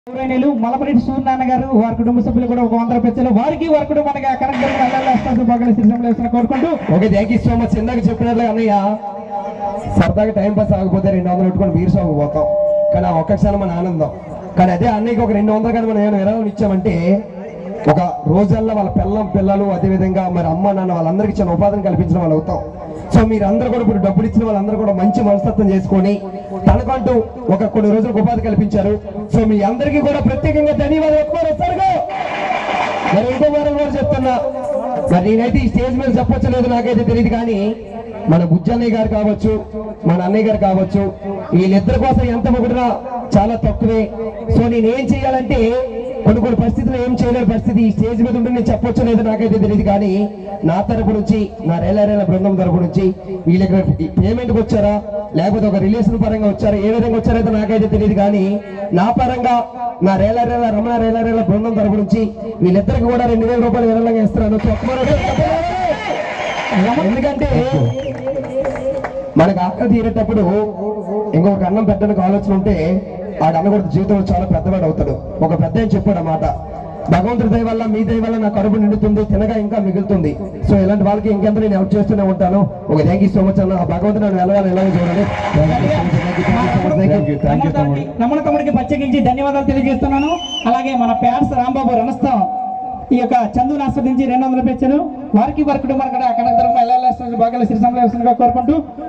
గౌరవనీయులు మలపరెడ్డి సూర్యనారాయణ గారు వారి కుటుంబ సభ్యులు కూడా ఒక వందల పెంచారు వారికి వారి కుటుంబానికి కనెక్ట్ బాగా శ్రీశంలో కోరుకుంటూ okay thank you so much ఇందాక చెప్పినట్లు అన్నయ్య సరదాగా టైం పాస్ ఆగకపోతే రెండు వందలు పెట్టుకొని బీర్ షాప్ పోతాం కానీ ఆ ఒక్క క్షణం మన ఆనందం కానీ అదే అన్నయ్యకి ఒక రెండు వందలు కానీ మనం ఏమైనా విరాళం ఇచ్చామంటే ఒక రోజల్లా వాళ్ళ పిల్లం పిల్లలు అదేవిధంగా మరి అమ్మ నాన్న వాళ్ళందరికీ చిన్న ఉపాధిని కల్పించిన వాళ్ళు అవుతాం సో మీరందరూ కూడా ఇప్పుడు డబ్బులు ఇచ్చిన వాళ్ళందరూ కూడా మంచి మనస్తత్వం చేసుకొని తనకంటూ ఒక కొన్ని రోజులకు ఉపాధి కల్పించారు సో మీ అందరికీ కూడా ప్రత్యేకంగా ధన్యవాదాలు ఎక్కువ వస్తారుగా మరి ఇంకో వారం కూడా చెప్తున్నా మరి నేనైతే ఈ స్టేజ్ మీద చెప్పొచ్చలేదు నాకైతే తెలియదు కానీ మన బుజ్జన్నయ్య గారు కావచ్చు మన అన్నయ్య గారు కావచ్చు వీళ్ళిద్దరి కోసం ఎంత పొగిడినా చాలా తక్కువే సో నేనేం చేయాలంటే కొన్ని కొన్ని పరిస్థితులు ఏం చేయలేని పరిస్థితి ఈ స్టేజ్ మీద ఉండి నేను చెప్పొచ్చు లేదు నాకైతే తెలియదు కానీ నా తరపు నుంచి నా రేలారేల బృందం తరపు నుంచి వీళ్ళకి పేమెంట్కి వచ్చారా లేకపోతే ఒక రిలేషన్ పరంగా వచ్చారా ఏ విధంగా వచ్చారైతే నాకైతే తెలియదు కానీ నా పరంగా నా రేలారేల రమణ రేలారేల బృందం తరపు నుంచి వీళ్ళిద్దరికి కూడా రెండు వేల రూపాయలు విరాళంగా ఇస్తున్నాను చెప్పమని ఎందుకంటే మనకు ఆకలి తీరేటప్పుడు ఇంకొక అన్నం పెట్టడానికి ఆలోచన ఉంటే ఆడ అన్న కూడా జీవితంలో చాలా పెద్దవాడు అవుతాడు ఒక పెద్ద ఆయన చెప్పాడు అన్నమాట భగవంతుడి దయ వల్ల మీ దయ వల్ల నా కడుపు నిండుతుంది తినగా ఇంకా మిగులుతుంది సో ఇలాంటి వాళ్ళకి ఇంకెంత నేను హెల్ప్ చేస్తూనే ఉంటాను ఒక థ్యాంక్ యూ సో మచ్ అన్న ఆ భగవంతుడు నన్ను ఎలాగో ఎలాగో చూడండి థ్యాంక్ యూ తమ్ముడు రమణ తమ్ముడికి ప్రత్యేకించి ధన్యవాదాలు తెలియజేస్తున్నాను అలాగే మన ప్యాడ్స్ రాంబాబు రణస్థం ఈ యొక్క చందును ఆస్వాదించి రెండు వందలు పెంచారు వారికి వారి కుటుంబానికి కూడా కనకదుర్గం ఎల్ఎల్ఎస్ బాగా శ్రీశంలో కోరుకుంటూ